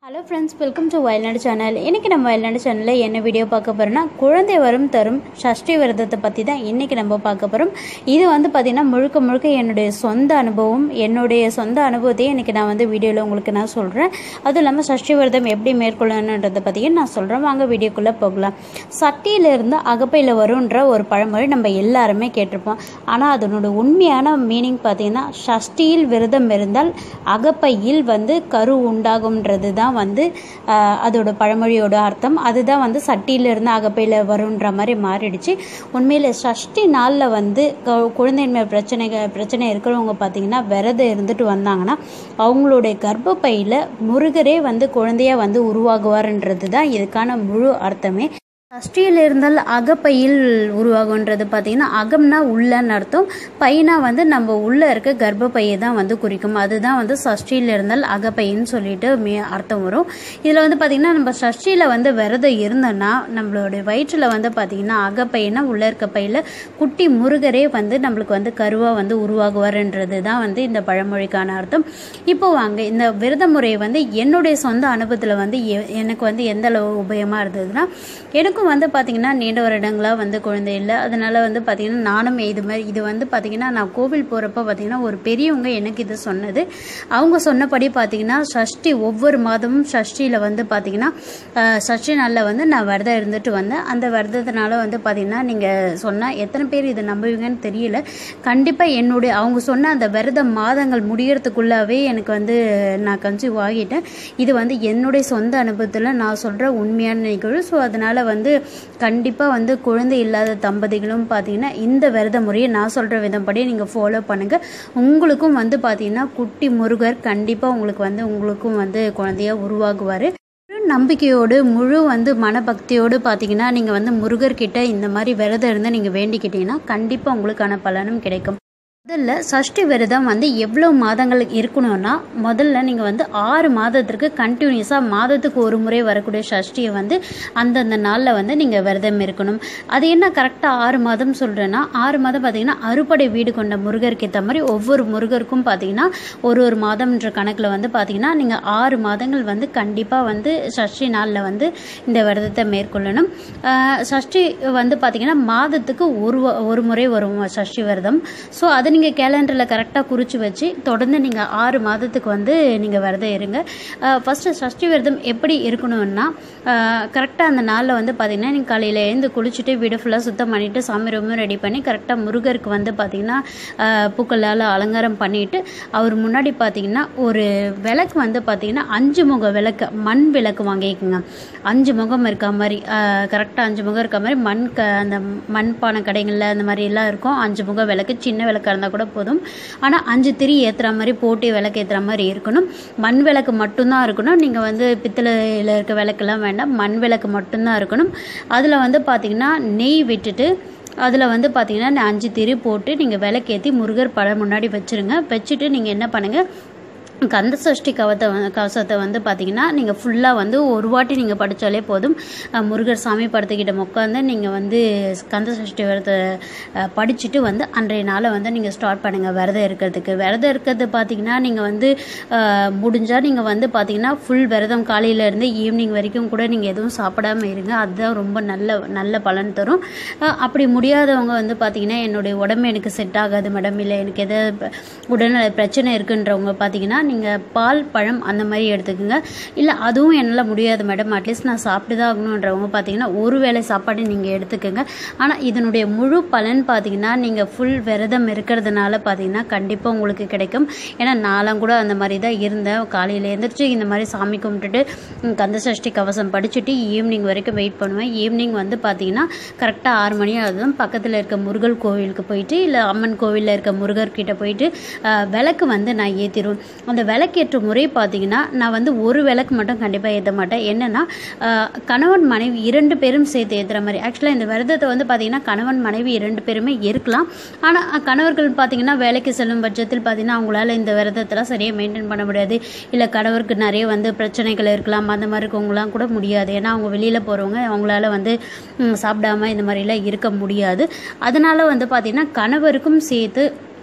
hello friends welcome to Vayalnadu channel இன்றைக்கி நம்ம வயல்நாடு சேனலில் என்ன வீடியோ பார்க்க போகிறோம்னா குழந்தை வரும் தரும் சஷ்டி விரதத்தை பற்றி தான் இன்றைக்கி நம்ம பார்க்க போகிறோம் இது வந்து பார்த்திங்கன்னா முழுக்க முழுக்க என்னுடைய சொந்த அனுபவம் என்னுடைய சொந்த அனுபவத்தையே இன்றைக்கி நான் வந்து வீடியோவில் உங்களுக்கு நான் சொல்கிறேன் அதுவும் இல்லாமல் சஷ்டி விரதம் எப்படி மேற்கொள்ளணுன்றதை பற்றியும் நான் சொல்கிறேன் வாங்க வீடியோக்குள்ளே போகலாம் சட்டியிலிருந்து அகப்பையில் வரும்ன்ற ஒரு பழமொழி நம்ம எல்லாருமே கேட்டிருப்போம் ஆனால் அதனோட உண்மையான மீனிங் பார்த்திங்கன்னா சஷ்டியில் விரதம் இருந்தால் அகப்பையில் வந்து கரு உண்டாகும்ன்றது தான் வந்து ஆஹ், அதோட பழமொழியோட அர்த்தம் அதுதான் வந்து சட்டியிலிருந்து அகப்பையில் வரும்ன்ற மாதிரி மாறிடுச்சு உண்மையில் சஷ்டி நாளில் வந்து கு- குழந்தையின்மை பிரச்சனைகள் பிரச்சனை இருக்கிறவங்க பார்த்தீங்கன்னா விரதம் இருந்துட்டு வந்தாங்கன்னா அவங்களுடைய கர்ப்பப்பையில் முருகரே வந்து குழந்தையா வந்து உருவாகுவார்ன்றது தான் இதுக்கான முழு அர்த்தமே சஷ்டியில் இருந்தால் அகப்பையில் உருவாகுன்றது பார்த்தீங்கன்னா அகம்னா உள்ளன்னு அர்த்தம் பையனா வந்து நம்ம உள்ளே இருக்க கர்ப்பப்பையை தான் வந்து குறிக்கும் அதுதான் வந்து சஷ்டியில் இருந்தால் அகப்பைன்னு சொல்லிட்டு மே அர்த்தம் வரும் இதில் வந்து பார்த்திங்கன்னா நம்ம சஷ்டியில் வந்து விரதம் இருந்தோன்னா நம்மளுடைய வயிற்றில் வந்து பார்த்திங்கன்னா அகப்பைனா உள்ளே இருக்க பையில் குட்டி முருகரே வந்து நம்மளுக்கு வந்து கருவாக வந்து உருவாகுவார்ன்றது தான் வந்து இந்த பழமொழிக்கான அர்த்தம் இப்போ வாங்க இந்த விரத முறை வந்து என்னுடைய சொந்த அனுபவத்தில் வந்து எ- எனக்கு வந்து எந்த அளவு உபயமாக இருந்ததுன்னா எனக்கும் வந்து பார்த்திங்கன்னா நீண்ட வருடங்களாக வந்து குழந்தை இல்லை அதனால் வந்து பார்த்திங்கன்னா நானும் இது மாதிரி இது வந்து பார்த்திங்கன்னா நான் கோவில் போகிறப்ப பார்த்திங்கன்னா ஒரு பெரியவங்க எனக்கு இது சொன்னது அவங்க சொன்னபடி பார்த்திங்கன்னா சஷ்டி ஒவ்வொரு மாதமும் சஷ்டியில் வந்து பார்த்திங்கன்னா அஹ், சஷ்டி நாளில் வந்து நான் விரதம் இருந்துட்டு வந்தேன் அந்த விரதத்தினால வந்து பார்த்திங்கன்னா நீங்கள் சொன்னால் எத்தனை பேர் இதை நம்புவீங்கன்னு தெரியல கண்டிப்பாக என்னுடைய அவங்க சொன்ன அந்த விரத மாதங்கள் முடியறதுக்குள்ளாவே எனக்கு வந்து நான் கன்சீவ் ஆகிட்டேன் இது வந்து என்னுடைய சொந்த அனுபவத்தில் நான் சொல்கிற உண்மையான நிகழ்வு ஸோ அதனால் வந்து கண்டிப்பாக வந்து குழந்தை இல்லாத தம்பதிகளும் பார்த்தீங்கன்னா இந்த விரத முறையை நான் சொல்கிற விதம்படி நீங்கள் ஃபாலோ பண்ணுங்கள் உங்களுக்கும் வந்து பார்த்தீங்கன்னா குட்டி முருகர் கண்டிப்பாக உங்களுக்கு வந்து உங்களுக்கும் வந்து குழந்தையா உருவாகுவார் முழு நம்பிக்கையோடு முழு வந்து மனபக்தியோடு பார்த்தீங்கன்னா நீங்கள் வந்து முருகர்கிட்ட இந்த மாதிரி விரதம் இருந்து நீங்கள் வேண்டிக்கிட்டீங்கன்னா கண்டிப்பாக உங்களுக்கான பலனும் கிடைக்கும் முதல்ல சஷ்டி விரதம் வந்து எவ்வளோ மாதங்கள் இருக்கணும்னா முதல்ல நீங்கள் வந்து ஆறு மாதத்திற்கு கண்டினியூஸாக மாதத்துக்கு ஒரு முறை வரக்கூடிய சஷ்டியை வந்து அந்தந்த நாளில் வந்து நீங்கள் விரதம் இருக்கணும் அது என்ன கரெக்டாக ஆறு மாதம் சொல்கிறேன்னா ஆறு மாதம் பார்த்தீங்கன்னா அறுபடை வீடு கொண்ட முருகருக்கு ஏற்ற மாதிரி ஒவ்வொரு முருகருக்கும் பார்த்தீங்கன்னா ஒரு ஒரு மாதம்ன்ற கணக்கில் வந்து பார்த்தீங்கன்னா நீங்கள் ஆறு மாதங்கள் வந்து கண்டிப்பாக வந்து சஷ்டி நாளில் வந்து இந்த விரதத்தை மேற்கொள்ளணும் ஆஹ் சஷ்டி வந்து பார்த்தீங்கன்னா மாதத்துக்கு ஒரு வ- ஒரு முறை வரும் சஷ்டி விரதம் ஸோ அதை நீங்கள் கேலண்டரில் கரெக்டாக குறித்து வச்சு தொடர்ந்து நீங்கள் ஆறு மாதத்துக்கு வந்து நீங்கள் விரதம் இருங்க ஃபஸ்ட்டு சஷ்டி விரதம் எப்படி இருக்கணும்னா கரெக்டாக அந்த நாளில் வந்து பார்த்தீங்கன்னா நீங்கள் காலையில் எழுந்து குளிச்சுட்டு வீடு ஃபுல்லாக சுத்தம் பண்ணிவிட்டு சாமி ரூமும் ரெடி பண்ணி கரெக்டாக முருகருக்கு வந்து பார்த்தீங்கன்னா ஆஹ் பூக்களால் அலங்காரம் பண்ணிட்டு அவர் முன்னாடி பார்த்தீங்கன்னா ஒரு விளக்கு வந்து பார்த்தீங்கன்னா அஞ்சு முக விளக்கு மண் விளக்கு வாங்கிக்கோங்க அஞ்சு முகம் இருக்க மாதிரி கரெக்டாக அஞ்சு முகம் இருக்க மாதிரி மண் க அந்த மண் பானை கடைகளில் அந்த மாதிரி எல்லாம் இருக்கும் அஞ்சு முக விளக்கு சின்ன விளக்காக இருந்தால் கூட போதும் ஆனால் அஞ்சு திரி ஏற்றுற மாதிரி போட்டு விளக்கு ஏற்றுற மாதிரி இருக்கணும் மண் விளக்கு மட்டும்தான் இருக்கணும் நீங்கள் வந்து பித்தளையில் இருக்க விளக்கெல்லாம் வேண்டாம் மண் விளக்கு மட்டும்தான் இருக்கணும் அதில் வந்து பார்த்தீங்கன்னா நெய் விட்டுட்டு அதில் வந்து பார்த்தீங்கன்னா அஞ்சு திரி போட்டு நீங்கள் விளக்கேற்றி முருகர் படம் முன்னாடி வச்சுருங்க வச்சுட்டு நீங்கள் என்ன பண்ணுங்கள் கந்த சஷ்டி கவத்தை வந்து கவசத்தை வந்து பார்த்தீங்கன்னா நீங்கள் ஃபுல்லாக வந்து ஒரு வாட்டி நீங்கள் படித்தாலே போதும் அஹ் முருகர் சாமி படத்துக்கிட்ட உட்காந்து நீங்கள் வந்து கந்த சஷ்டி விரதத்தை அஹ், படிச்சுட்டு வந்து அன்றைய நாளை வந்து நீங்கள் ஸ்டார்ட் பண்ணுங்கள் விரதம் இருக்கிறதுக்கு விரதம் இருக்கிறது பார்த்தீங்கன்னா நீங்கள் வந்து முடிஞ்சால் நீங்கள் வந்து பார்த்தீங்கன்னா ஃபுல் விரதம் காலையிலேருந்து ஈவினிங் வரைக்கும் கூட நீங்கள் எதுவும் சாப்பிடாம இருங்க அதுதான் ரொம்ப நல்ல நல்ல பலன் தரும் அஹ், அப்படி முடியாதவங்க வந்து பார்த்தீங்கன்னா என்னுடைய உடம்பு எனக்கு செட் ஆகாது மேடம் இல்லை எனக்கு எதை உடல்நல பிரச்சனை இருக்குன்றவங்க பார்த்தீங்கன்னா நீங்கள் பால் பழம் அந்த மாதிரி எடுத்துக்கோங்க இல்லை அதுவும் என்னால் முடியாது மேடம் அட்லீஸ்ட் நான் சாப்பிட்டு தான் ஆகணுன்றவங்க பார்த்தீங்கன்னா ஒரு வேளை சாப்பாடு நீங்கள் எடுத்துக்கோங்க ஆனால் இதனுடைய முழு பலன் பார்த்தீங்கன்னா நீங்கள் ஃபுல் விரதம் இருக்கிறதுனால பார்த்தீங்கன்னா கண்டிப்பாக உங்களுக்கு கிடைக்கும் ஏன்னா நான்லாம் கூட அந்த மாதிரி தான் இருந்தேன் காலையில் எழுந்திரிச்சு இந்த மாதிரி சாமி கும்பிட்டுட்டு ம், கந்த சஷ்டி கவசம் படிச்சுட்டு ஈவினிங் வரைக்கும் வெயிட் பண்ணுவேன் ஈவினிங் வந்து பார்த்தீங்கன்னா கரெக்டாக ஆறு மணி ஆகுதும் பக்கத்தில் இருக்க முருகல் கோவிலுக்கு போயிட்டு இல்லை அம்மன் கோவிலில் இருக்க முருகர்கிட்ட போயிட்டு அஹ், விளக்கு வந்து நான் ஏற்றிடுவேன் அந்த விளக்கேற்ற முறை பார்த்தீங்கன்னா நான் வந்து ஒரு விளக்கு மட்டும் கண்டிப்பாக ஏற்ற மாட்டேன் என்னென்னா கணவன் மனைவி இரண்டு பேரும் சேர்த்து ஏற்றுற மாதிரி ஆக்சுவலாக இந்த விரதத்தை வந்து பார்த்தீங்கன்னா கணவன் மனைவி இரண்டு பேருமே இருக்கலாம் ஆனால் கணவர்கள் பார்த்தீங்கன்னா வேலைக்கு செல்லும் பட்சத்தில் பார்த்தீங்கன்னா அவங்களால இந்த விரதத்தெல்லாம் சரியாக மெயின்டைன் பண்ண முடியாது இல்லை கணவருக்கு நிறைய வந்து பிரச்சனைகள் இருக்கலாம் அந்த மாதிரி இருக்கவங்களாம் கூட முடியாது ஏன்னா அவங்க வெளியில் போகிறவங்க அவங்களால வந்து ம், சாப்பிடாம இந்த மாதிரிலாம் இருக்க முடியாது அதனால வந்து பார்த்தீங்கன்னா கணவருக்கும் சேர்த்து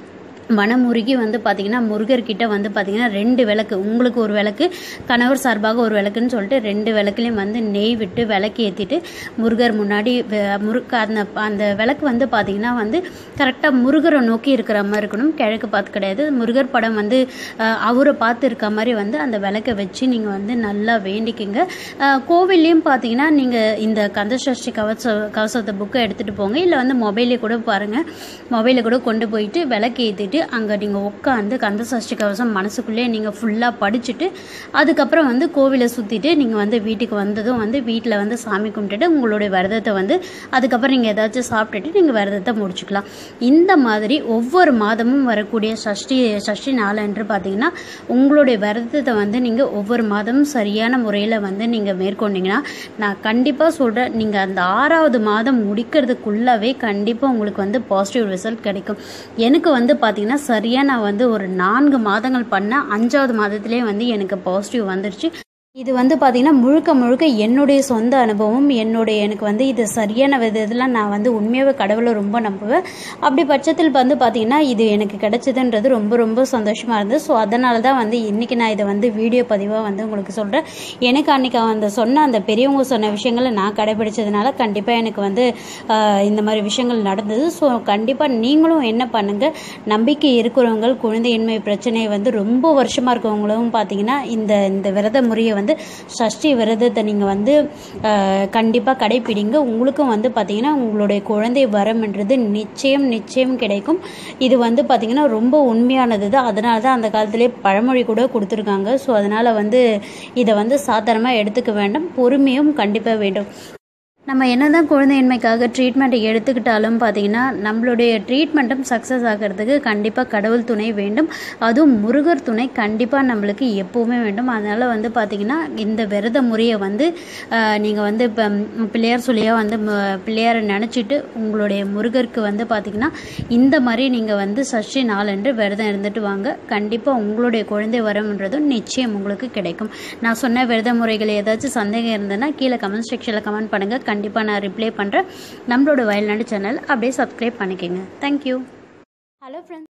மனமுருகி வந்து பார்த்தீங்கன்னா முருகர்கிட்ட வந்து பார்த்தீங்கன்னா ரெண்டு விளக்கு உங்களுக்கு ஒரு விளக்கு கணவர் சார்பாக ஒரு விளக்குன்னு சொல்லிட்டு ரெண்டு விளக்குலையும் வந்து நெய் விட்டு விளக்கு ஏற்றிட்டு முருகர் முன்னாடி வெ- முருக அந்த அந்த விளக்கு வந்து பார்த்தீங்கன்னா வந்து கரெக்டாக முருகரை நோக்கி இருக்கிற மாதிரி இருக்கணும் கிழக்கு பார்த்து கிடையாது முருகர் படம் வந்து அஹ், அவரை பார்த்து இருக்க மாதிரி வந்து அந்த விளக்கை வச்சு நீங்கள் வந்து நல்லா வேண்டிக்கிங்க அஹ், கோவில்லையும் பார்த்தீங்கன்னா நீங்கள் இந்த கந்தசஷ்டி கவச கவசத்தை புக்கை எடுத்துகிட்டு போங்க இல்லை வந்து மொபைலே கூட பாருங்கள் மொபைலில் கூட கொண்டு போயிட்டு விளக்கு ஏற்றிட்டு அங்கே நீங்கள் உட்காந்து கந்த சஷ்டி கவசம் மனசுக்குள்ளே நீங்கள் ஃபுல்லாக படிச்சுட்டு அதுக்கப்புறம் வந்து கோவிலை சுற்றிட்டு நீங்கள் வந்து வீட்டுக்கு வந்ததும் வந்து வீட்டில் வந்து சாமி கும்பிட்டுட்டு உங்களுடைய விரதத்தை வந்து அதுக்கப்புறம் நீங்கள் ஏதாச்சும் சாப்பிட்டுட்டு நீங்கள் விரதத்தை முடிச்சுக்கலாம் இந்த மாதிரி ஒவ்வொரு மாதமும் வரக்கூடிய சஷ்டி சஷ்டி நாளன்று பார்த்தீங்கன்னா உங்களுடைய விரதத்தை வந்து நீங்கள் ஒவ்வொரு மாதமும் சரியான முறையில் வந்து நீங்கள் மேற்கொண்டீங்கன்னா நான் கண்டிப்பாக சொல்கிறேன் நீங்கள் அந்த ஆறாவது மாதம் முடிக்கிறதுக்குள்ளவே கண்டிப்பாக உங்களுக்கு வந்து பாசிட்டிவ் ரிசல்ட் கிடைக்கும் எனக்கு வந்து பார்த்தீங்கன்னா சரியாக நான் வந்து ஒரு நான்கு மாதங்கள் பண்ணேன் அஞ்சாவது மாதத்திலே வந்து எனக்கு பாசிட்டிவ் வந்துருச்சு இது வந்து பார்த்தீங்கன்னா முழுக்க முழுக்க என்னுடைய சொந்த அனுபவம் என்னுடைய எனக்கு வந்து இது சரியான விதத்தில் நான் வந்து உண்மையாகவே கடவுளை ரொம்ப நம்புவேன் அப்படி பட்சத்தில் வந்து பார்த்தீங்கன்னா இது எனக்கு கிடைச்சதுன்றது ரொம்ப ரொம்ப சந்தோஷமாக இருந்தது ஸோ அதனால தான் வந்து இன்றைக்கி நான் இதை வந்து வீடியோ பதிவாக வந்து உங்களுக்கு சொல்கிறேன் எனக்கு அன்றைக்கி அந்த சொன்ன அந்த பெரியவங்க சொன்ன விஷயங்களை நான் கடைபிடிச்சதுனால கண்டிப்பாக எனக்கு வந்து ஆஹ், இந்த மாதிரி விஷயங்கள் நடந்தது ஸோ கண்டிப்பாக நீங்களும் என்ன பண்ணுங்கள் நம்பிக்கை இருக்கிறவங்க குழந்தையின்மை பிரச்சனையை வந்து ரொம்ப வருஷமாக இருக்கவங்களும் பார்த்தீங்கன்னா இந்த இந்த விரத முறையை வந்து சஷ்டி விரதத்தை நீங்கள் வந்து கண்டிப்பாக கடைப்பிடிங்க உங்களுக்கும் வந்து பார்த்தீங்கன்னா உங்களுடைய குழந்தை வரம்ன்றது நிச்சயம் நிச்சயம் கிடைக்கும் இது வந்து பார்த்தீங்கன்னா ரொம்ப உண்மையானது தான் அதனால தான் அந்த காலத்திலே பழமொழி கூட கொடுத்துருக்காங்க ஸோ அதனால் வந்து இதை வந்து சாதாரணமாக எடுத்துக்க வேண்டாம் பொறுமையும் கண்டிப்பாக வேண்டும் நம்ம என்னதான் குழந்தையின்மைக்காக ட்ரீட்மெண்ட் எடுத்துக்கிட்டாலும் பார்த்தீங்கன்னா நம்மளுடைய ட்ரீட்மெண்ட்டும் சக்ஸஸ் ஆகிறதுக்கு கண்டிப்பாக கடவுள் துணை வேண்டும் அதுவும் முருகர் துணை கண்டிப்பாக நம்மளுக்கு எப்போவுமே வேண்டும் அதனால் வந்து பார்த்தீங்கன்னா இந்த விரத முறையை வந்து நீங்கள் வந்து இப்போ பிள்ளையார் சொல்லியாக வந்து ம- பிள்ளையாரை நினச்சிட்டு உங்களுடைய முருகருக்கு வந்து பார்த்தீங்கன்னா இந்த மாதிரி நீங்கள் வந்து சஷ்டி நாளன்று விரதம் இருந்துட்டு வாங்க கண்டிப்பாக உங்களுடைய குழந்தை வரம்ன்றதும் நிச்சயம் உங்களுக்கு கிடைக்கும் நான் சொன்ன விரத முறைகள் ஏதாச்சும் சந்தேகம் இருந்ததுன்னா கீழே கமெண்ட் செக்ஷனில் கமெண்ட் பண்ணுங்கள் கண்டிப்பாக நான் ரிப்ளை பண்ணுறேன் நம்மளோட வயல்நாடு சேனல் அப்படியே சப்ஸ்கிரைப் பண்ணிக்கோங்க தேங்க்யூ ஹலோ ஃப்ரெண்ட்ஸ்